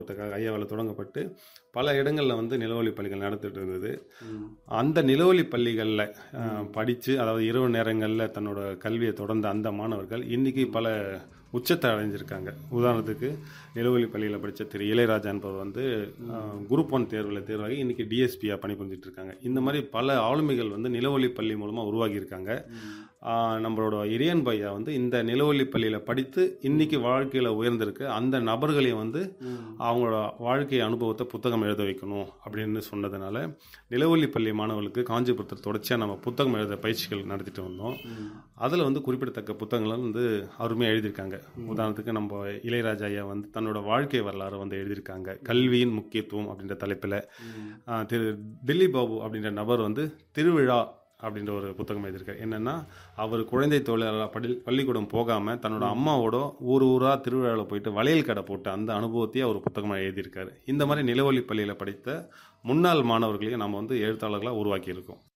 புத்தகம் ஐயாவால் தொடங்கப்பட்டு பல இடங்களில் வந்து நிலவொளி பள்ளிகள் நடத்திட்டு இருந்தது அந்த நிலவொளி பள்ளிகளில் படித்து அதாவது இரவு நேரங்களில் தன்னோட கல்வியை தொடர்ந்த அந்த மாணவர்கள் இன்றைக்கி பல உச்சத்தை அடைஞ்சிருக்காங்க உதாரணத்துக்கு நிலவொளி பள்ளியில் படித்த திரு இளையராஜா என்பவர் வந்து குரூப் ஒன் தேர்வில் தேர்வாகி இன்றைக்கி டிஎஸ்பியாக பணிபுரிஞ்சிட்டு இருக்காங்க இந்த மாதிரி பல ஆளுமைகள் வந்து நிலவொளி பள்ளி மூலமாக உருவாகியிருக்காங்க ஆஹ் நம்மளோட இரியன் பையா வந்து இந்த நிலவொளி பள்ளியில் படித்து இன்னைக்கு வாழ்க்கையில் உயர்ந்திருக்கு அந்த நபர்களையும் வந்து அவங்களோட வாழ்க்கை அனுபவத்தை புத்தகம் எழுத வைக்கணும் அப்படின்னு சொன்னதுனால நிலவொளி பள்ளி மாணவர்களுக்கு காஞ்சிபுரத்தில் தொடர்ச்சியாக நம்ம புத்தகம் எழுத பயிற்சிகள் நடத்திட்டு வந்தோம் அதில் வந்து குறிப்பிடத்தக்க புத்தகங்கள் வந்து அருமையாக எழுதியிருக்காங்க உதாரணத்துக்கு நம்ம இளையராஜா ஐயா வந்து தன்னோட வாழ்க்கை வரலாறு வந்து எழுதியிருக்காங்க கல்வியின் முக்கியத்துவம் அப்படின்ற தலைப்பில் திரு தில்லி பாபு அப்படின்ற நபர் வந்து திருவிழா அப்படின்ற ஒரு புத்தகம் எழுதியிருக்காரு என்னென்னா அவர் குழந்தை தொழிலாளர் பள்ளி பள்ளிக்கூடம் போகாமல் தன்னோட அம்மாவோட ஊர் ஊராக திருவிழாவில் போயிட்டு வளையல் கடை போட்டு அந்த அனுபவத்தையே அவர் புத்தகமாக எழுதியிருக்காரு இந்த மாதிரி நிலவொளி பள்ளியில் படித்த முன்னாள் மாணவர்களையும் நம்ம வந்து எழுத்தாளர்களாக உருவாக்கியிருக்கோம்